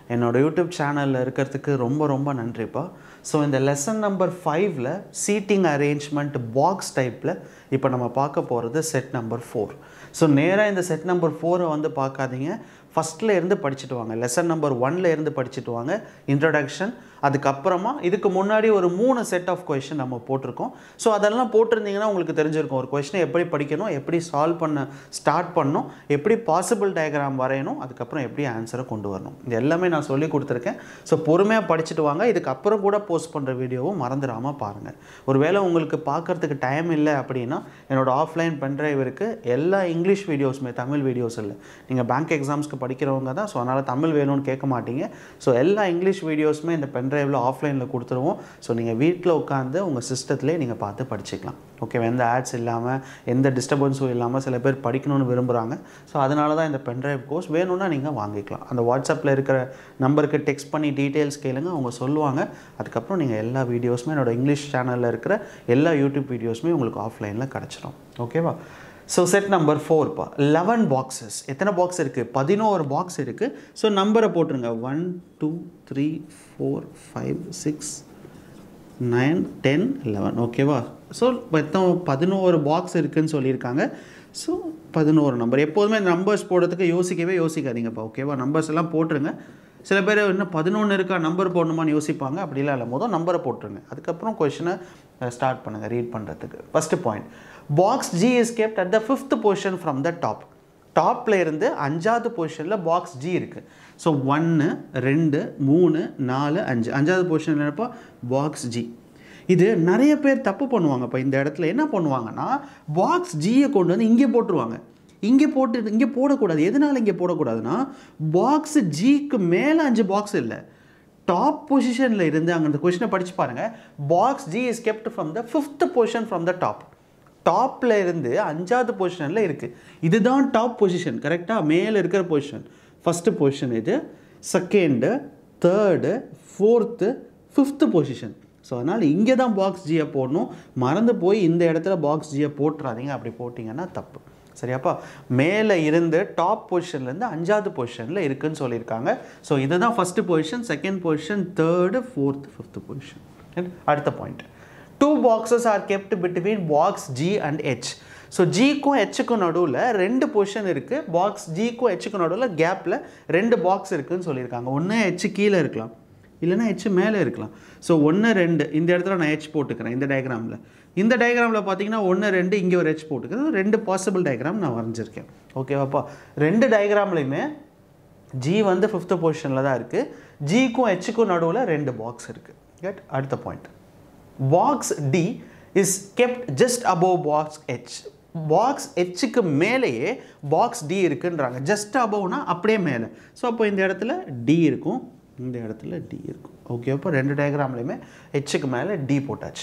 என்னோட யூடியூப் சேனலில் இருக்கிறதுக்கு ரொம்ப ரொம்ப நன்றிப்பா ஸோ இந்த லெசன் நம்பர் ஃபைவ்ல சீட்டிங் அரேஞ்ச்மெண்ட் பாக்ஸ் டைப்பில் இப்போ நம்ம பார்க்க போகிறது செட் நம்பர் ஃபோர் ஸோ நேராக இந்த செட் நம்பர் ஃபோரை வந்து பார்க்காதீங்க ஃபஸ்ட்டில் இருந்து படிச்சுட்டு வாங்க லெசன் நம்பர் ஒன்ல இருந்து படிச்சுட்டு வாங்க இன்ட்ரடக்ஷன் அதுக்கப்புறமா இதுக்கு முன்னாடி ஒரு மூணு செட் ஆஃப் கொஷின் நம்ம போட்டிருக்கோம் ஸோ அதெல்லாம் போட்டிருந்தீங்கன்னா உங்களுக்கு தெரிஞ்சிருக்கும் ஒரு கொஷினை எப்படி படிக்கணும் எப்படி சால்வ் பண்ண ஸ்டார்ட் பண்ணணும் எப்படி பாசிபிள் டயக்ராம் வரையணும் அதுக்கப்புறம் எப்படி ஆன்சரை கொண்டு வரணும் இது எல்லாமே நான் சொல்லி கொடுத்துருக்கேன் ஸோ பொறுமையாக படிச்சுட்டு வாங்க இதுக்கப்புறம் கூட போஸ்ட் பண்ணுற வீடியோவும் மறந்துடாமல் பாருங்கள் ஒருவேளை உங்களுக்கு பார்க்கறதுக்கு டைம் இல்லை அப்படின்னா என்னோட ஆஃப்லைன் பென்ட்ரைவ் இருக்குது எல்லா இங்கிலீஷ் வீடியோஸுமே தமிழ் வீடியோஸ் இல்லை நீங்கள் பேங்க் எக்ஸாம்ஸ்க்கு படிக்கிறவங்க தான் ஸோ அதனால் தமிழ் வேணும்னு கேட்க மாட்டீங்க ஸோ எல்லா இங்கிலீஷ் வீடியோஸுமே இந்த பென்ட்ரைவில் ஆஃப்லைனில் கொடுத்துருவோம் ஸோ நீங்கள் வீட்டில் உட்காந்து உங்கள் சிஸ்டத்துலேயே நீங்கள் பார்த்து படிச்சுக்கலாம் ஓகே எந்த ஆட்ஸ் இல்லாமல் எந்த டிஸ்டர்பன்ஸும் இல்லாமல் சில பேர் படிக்கணும்னு விரும்புகிறாங்க ஸோ அதனால தான் இந்த பென்ட்ரைவ் கோர்ஸ் வேணும்னா நீங்கள் வாங்கிக்கலாம் அந்த வாட்ஸ்அப்பில் இருக்கிற நம்பருக்கு டெக்ஸ்ட் பண்ணி டீட்டெயில்ஸ் கேளுங்க அவங்க சொல்லுவாங்க அதுக்கப்புறம் நீங்கள் எல்லா வீடியோஸுமே என்னோட இங்கிலீஷ் சேனலில் இருக்கிற எல்லா யூடியூப் வீடியோஸுமே உங்களுக்கு ஆஃப்லைனில் கிடச்சிடும் ஓகேவா ஸோ செட் நம்பர் ஃபோர்ப்பா லெவன் பாக்ஸஸ் எத்தனை பாக்ஸ் இருக்குது பதினோரு பாக்ஸ் இருக்குது ஸோ நம்பரை போட்டுருங்க one two three four five six nine ten eleven ஓகேவா ஸோ மொத்தம் பதினோரு பாக்ஸ் இருக்குதுன்னு சொல்லியிருக்காங்க ஸோ பதினோரு நம்பர் எப்போதுமே நம்பர்ஸ் போடுறதுக்கு யோசிக்கவே யோசிக்காதீங்கப்பா ஓகேவா நம்பர்ஸ் எல்லாம் போட்டுருங்க சில பேர் இன்னும் பதினொன்று இருக்கா நம்பர் போடணுமான்னு யோசிப்பாங்க அப்படிலாம் இல்லை மொதல் நம்பரை போட்டுருங்க அதுக்கப்புறம் கொஷினை ஸ்டார்ட் பண்ணுங்கள் ரீட் பண்ணுறதுக்கு first point box G is kept at the fifth position from the top டாப்பில் இருந்து அஞ்சாவது பொசிஷனில் பாக்ஸ் ஜி இருக்குது ஸோ ஒன்று ரெண்டு மூணு நாலு அஞ்சு அஞ்சாவது பொசிஷன் என்னப்பா பாக்ஸ் ஜி இது நிறைய பேர் தப்பு பண்ணுவாங்க இப்போ இந்த இடத்துல என்ன பண்ணுவாங்கன்னா பாக்ஸ் ஜியை கொண்டு வந்து இங்கே போட்டுருவாங்க இங்கே போட்டு இங்கே போடக்கூடாது எதனால் இங்கே போடக்கூடாதுன்னா பாக்ஸ் ஜிக்கு மேலே அஞ்சு பாக்ஸ் இல்லை டாப் பொசிஷனில் இருந்து அங்கே அந்த கொஷினை படித்து பாருங்கள் box G is kept from the fifth position from the top டாப்பில் இருந்து அஞ்சாவது பொசிஷனில் இருக்குது இதுதான் டாப் பொசிஷன் கரெக்டாக மேலே இருக்கிற பொசிஷன் ஃபஸ்ட்டு பொசிஷன் இது second third fourth fifth position so அதனால் இங்கே தான் பாக்ஸ் ஜியை போடணும் மறந்து போய் இந்த இடத்துல பாக்ஸ் ஜியை போட்டுறாதீங்க அப்படி போட்டிங்கன்னா தப்பு சரியாப்பா மேலே இருந்து டாப் பொசிஷன்லேருந்து அஞ்சாவது பொசிஷனில் இருக்குன்னு சொல்லியிருக்காங்க ஸோ இதுதான் first position second position third fourth fifth position அடுத்த point two boxes are kept between box G and H so ஜிக்கும் ஹெச்சுக்கும் நடுவில் ரெண்டு பொசிஷன் இருக்குது பாக்ஸ் ஜிக்கும் ஹெச்சுக்கும் நடுவில் கேப்பில் ரெண்டு பாக்ஸ் இருக்குதுன்னு சொல்லியிருக்காங்க ஒன்று ஹெச் கீழே இருக்கலாம் இல்லைனா ஹெச் மேலே இருக்கலாம் ஸோ ஒன்று ரெண்டு இந்த இடத்துல நான் ஹெச் போட்டுக்கிறேன் இந்த டயக்ராமில் இந்த டயக்ராமில் பார்த்தீங்கன்னா ஒன்று ரெண்டு இங்கே ஒரு ஹெச் போட்டுக்கிறேன் ரெண்டு பாசிபிள் டயக்ராம் நான் வரைஞ்சிருக்கேன் ஓகேவாப்பா ரெண்டு டயக்ராம்லையுமே ஜி வந்து ஃபிஃப்த்து பொசிஷனில் தான் இருக்குது ஜிக்கும் ஹெச்சுக்கும் நடுவில் ரெண்டு பாக்ஸ் இருக்குது கெட் அடுத்த point box D is kept just above box H box ஹெச்சுக்கு மேலேயே பாக்ஸ் டி இருக்குன்றாங்க ஜஸ்ட் அபவ்னா அப்படியே மேலே ஸோ அப்போ இந்த இடத்துல டி இருக்கும் இந்த இடத்துல டி இருக்கும் ஓகே அப்போ ரெண்டு டயக்ராம்லையுமே ஹெச்சுக்கு மேலே டி போட்டாச்சு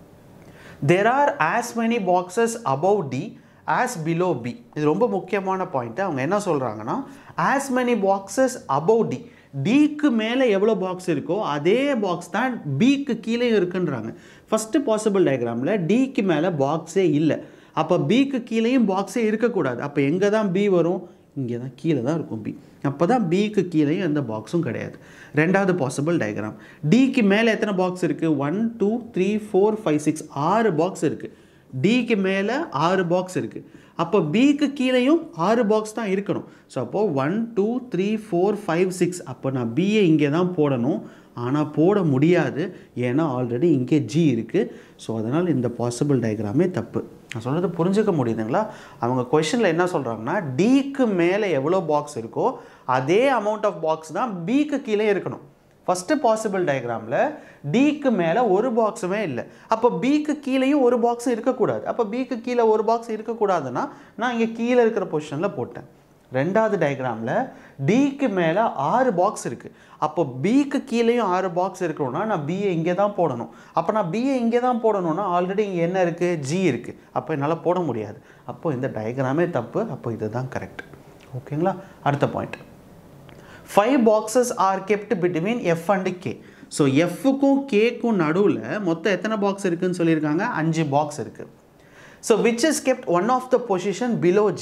there are as many boxes above D as below B இது ரொம்ப முக்கியமான பாயிண்ட்டு அவங்க என்ன சொல்கிறாங்கன்னா as many boxes above D டிக்கு மேலே எவ்வளோ பாக்ஸ் இருக்கோ அதே பாக்ஸ் தான் பிக்கு கீழே இருக்குன்றாங்க ஃபஸ்ட்டு பாசிபிள் டயக்ராமில் டிக்கு மேலே பாக்ஸே இல்லை அப்போ பிக்கு கீழேயும் பாக்ஸே இருக்கக்கூடாது அப்போ எங்கே தான் பி வரும் இங்கே தான் கீழே தான் இருக்கும் பி அப்போ தான் பிக்கு கீழேயும் எந்த பாக்ஸும் கிடையாது ரெண்டாவது பாசிபிள் டயக்ராம் டிக்கு மேலே எத்தனை பாக்ஸ் இருக்குது one two three four five six ஆறு பாக்ஸ் இருக்குது டிக்கு மேலே ஆறு பாக்ஸ் இருக்குது அப்போ பிக்கு கீழேயும் ஆறு பாக்ஸ் தான் இருக்கணும் ஸோ அப்போது one two three four five six அப்போ நான் பிஏ இங்கே தான் போடணும் ஆனால் போட முடியாது ஏன்னா ஆல்ரெடி இங்கே ஜி இருக்குது ஸோ அதனால் இந்த பாசிபிள் டயக்ராமே தப்பு நான் சொல்கிறது புரிஞ்சுக்க முடியுதுங்களா அவங்க கொஷனில் என்ன சொல்கிறாங்கன்னா டிக்கு மேலே எவ்வளோ பாக்ஸ் இருக்கோ அதே அமௌண்ட் ஆஃப் பாக்ஸ் தான் பிக்கு கீழே இருக்கணும் ஃபஸ்ட்டு பாசிபிள் டயக்ராமில் டிக்கு மேலே ஒரு பாக்ஸுமே இல்லை அப்போ பிக்கு கீழேயும் ஒரு பாக்ஸ் இருக்கக்கூடாது அப்போ பிக்கு கீழே ஒரு பாக்ஸ் இருக்கக்கூடாதுன்னா நான் இங்கே கீழே இருக்கிற பொசிஷனில் போட்டேன் ரெண்டாவது டயக்ராமில் டிக்கு மேலே ஆறு பாக்ஸ் இருக்குது அப்போ பிக்கு கீழேயும் ஆறு பாக்ஸ் இருக்கணும்னா நான் பிஏ இங்கே தான் போடணும் அப்போ நான் பிஏ இங்கே தான் போடணும்னா ஆல்ரெடி இங்கே என்ன இருக்குது ஜி இருக்குது அப்போ என்னால் போட முடியாது அப்போ இந்த டயக்ராமே தப்பு அப்போ இதுதான் கரெக்ட் ஓகேங்களா அடுத்த point five boxes are kept between F and K so எஃப்க்கும் கேக்கும் நடுவில் மொத்தம் எத்தனை பாக்ஸ் இருக்குன்னு சொல்லியிருக்காங்க அஞ்சு பாக்ஸ் இருக்குது so which is kept one of the position below G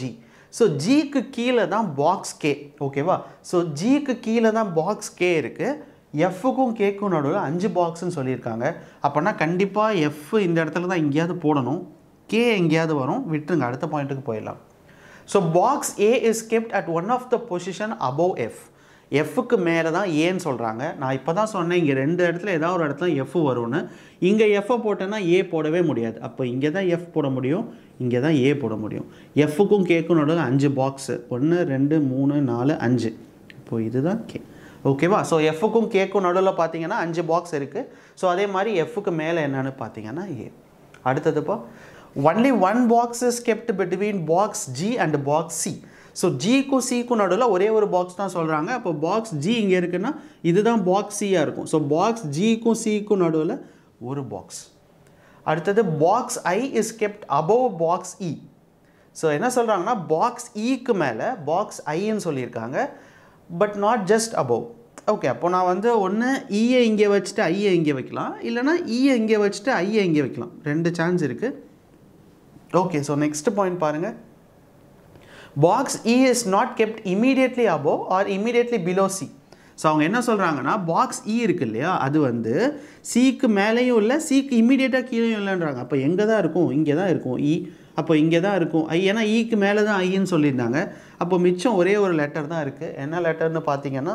so ஜிக்கு கீழே தான் பாக்ஸ் கே ஓகேவா ஸோ ஜிக்கு கீழே தான் பாக்ஸ் கே இருக்குது எஃப்க்கும் கேக்கும் நடுவில் அஞ்சு பாக்ஸ்னு சொல்லியிருக்காங்க அப்போனா கண்டிப்பாக எஃப் இந்த இடத்துல தான் எங்கேயாவது போடணும் கே எங்கேயாவது வரும் விட்டுருங்க அடுத்த பாயிண்ட்டுக்கு போயிடலாம் so box A is kept at one of the position above F எஃப்க்கு மேலே தான் ஏன்னு சொல்கிறாங்க நான் இப்போ தான் சொன்னேன் இங்கே ரெண்டு இடத்துல ஏதாவது ஒரு இடத்துல எஃப் வரும்னு இங்கே எஃப்ஐ போட்டேன்னா ஏ போடவே முடியாது அப்போ இங்கே தான் எஃப் போட முடியும் இங்கே தான் ஏ போட முடியும் எஃப்க்கும் கேக்கும் நடுவில் அஞ்சு பாக்ஸு ஒன்று ரெண்டு மூணு நாலு அஞ்சு இப்போ இதுதான் கே ஓகேவா ஸோ எஃப்க்கும் கேக்கும் நடுவில் பார்த்தீங்கன்னா அஞ்சு பாக்ஸ் இருக்குது ஸோ அதே மாதிரி எஃப்க்கு மேலே என்னன்னு பார்த்தீங்கன்னா ஏ அடுத்ததுப்பா only one box is kept between box G and box C so ஜிக்கும் சிக்கும் நடுவில் ஒரே ஒரு பாக்ஸ் தான் சொல்கிறாங்க அப்போ பாக்ஸ் ஜி இங்கே இருக்குன்னா இதுதான் பாக்ஸ் சியாக இருக்கும் ஸோ பாக்ஸ் ஜிக்கும் சிக்கும் நடுவில் ஒரு பாக்ஸ் அடுத்தது box I is kept above box E so என்ன சொல்கிறாங்கன்னா பாக்ஸ் ஈக்கு மேலே பாக்ஸ் ஐன்னு சொல்லியிருக்காங்க but not just above okay அப்போ நான் வந்து ஒன்று ஈயை இங்கே வச்சுட்டு ஐயை இங்கே வைக்கலாம் இல்லைனா ஈயை இங்கே வச்சுட்டு ஐயை இங்கே வைக்கலாம் ரெண்டு சான்ஸ் இருக்குது ஓகே ஸோ நெக்ஸ்ட் பாயிண்ட் பாருங்கள் box E is not kept immediately above or immediately below C so அவங்க என்ன சொல்கிறாங்கன்னா பாக்ஸ் இ இருக்கு இல்லையா அது வந்து சிக்கு மேலேயும் இல்லை சிக்கு இமீடியட்டாக கீழேயும் இல்லைன்றாங்க அப்போ எங்கே தான் இருக்கும் இங்கே தான் இருக்கும் இ அப்போ இங்கே தான் இருக்கும் ஐ ஏன்னா ஈக்கு மேலே தான் ஐன்னு சொல்லியிருந்தாங்க அப்போ மிச்சம் ஒரே ஒரு லெட்டர் தான் இருக்குது என்ன லெட்டர்னு பார்த்தீங்கன்னா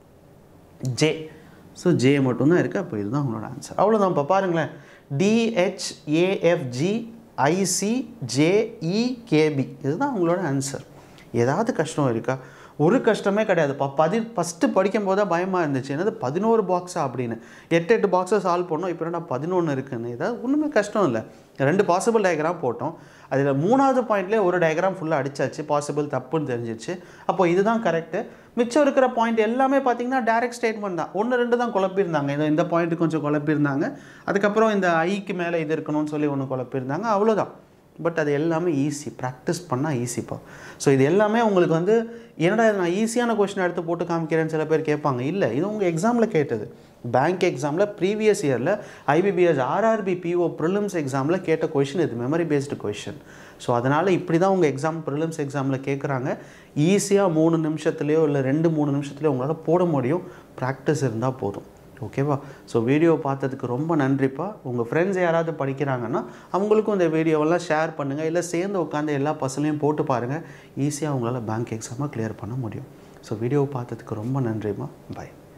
ஜே ஸோ ஜே மட்டும்தான் இருக்குது அப்போ இதுதான் உங்களோட ஆன்சர் அவ்வளோதான் இப்போ பாருங்களேன் டிஹெச்ஏஎஃப்ஜி ஐசி ஜேஇகேபி இதுதான் உங்களோட ஆன்சர் ஏதாவது கஷ்டம் இருக்கா ஒரு கஷ்டமே கிடையாதுப்பா பதி ஃபஸ்ட்டு படிக்கும் போது தான் பயமாக இருந்துச்சு என்னது பதினோரு பாக்ஸா அப்படின்னு எட்டு எட்டு பாக்ஸை சால்வ் பண்ணோம் இப்போ என்ன பதினொன்று இருக்குன்னு ஏதாவது ஒன்றுமே கஷ்டம் இல்லை ரெண்டு பாசிபிள் டயக்ராம் போட்டோம் அதில் மூணாவது பாயிண்ட்லேயே ஒரு டயக்ராம் ஃபுல்லாக அடிச்சாச்சு பாசிபிள் தப்புன்னு தெரிஞ்சிச்சு அப்போ இதுதான் கரெக்டு மிச்சம் இருக்கிற பாயிண்ட் எல்லாமே பார்த்தீங்கன்னா டைரக்ட் ஸ்டேட்மெண்ட் தான் ஒன்று ரெண்டு தான் குழப்பியிருந்தாங்க இந்த இந்த பாயிண்ட் கொஞ்சம் குழப்பியிருந்தாங்க அதுக்கப்புறம் இந்த ஐக்கு மேலே இது இருக்கணும்னு சொல்லி ஒன்று குழப்பியிருந்தாங்க அவ்வளோதான் பட் அது எல்லாமே ஈஸி ப்ராக்டிஸ் பண்ணால் ஈஸிப்பா ஸோ இது எல்லாமே உங்களுக்கு வந்து என்னடா இது நான் ஈஸியான கொஷின் எடுத்து போட்டு காமிக்கிறேன்னு சில பேர் கேட்பாங்க இல்லை இது உங்கள் எக்ஸாமில் கேட்டது பேங்க் எக்ஸாமில் ப்ரீவியஸ் இயரில் ஐபிபிஎஸ் ஆர்ஆர்பி பிஓ ப்ரிலிம்ஸ் எக்ஸாமில் கேட்ட கொஷின் இது மெமரி பேஸ்டு கொஷின் ஸோ அதனால் இப்படி தான் உங்கள் எக்ஸாம் ப்ரிலிம்ஸ் எக்ஸாமில் கேட்குறாங்க ஈஸியாக மூணு நிமிஷத்துலேயோ இல்லை ரெண்டு மூணு நிமிஷத்துலேயோ உங்களால் போட முடியும் ப்ராக்டிஸ் இருந்தால் போதும் ஓகேவா ஸோ வீடியோ பார்த்ததுக்கு ரொம்ப நன்றிப்பா உங்கள் ஃப்ரெண்ட்ஸ் யாராவது படிக்கிறாங்கன்னா அவங்களுக்கும் இந்த வீடியோவெல்லாம் ஷேர் பண்ணுங்கள் இல்லை சேர்ந்து உட்காந்து எல்லா பசங்களையும் போட்டு பாருங்கள் ஈஸியாக உங்களால் பேங்க் எக்ஸாமை கிளியர் பண்ண முடியும் ஸோ வீடியோ பார்த்ததுக்கு ரொம்ப நன்றிம்மா பை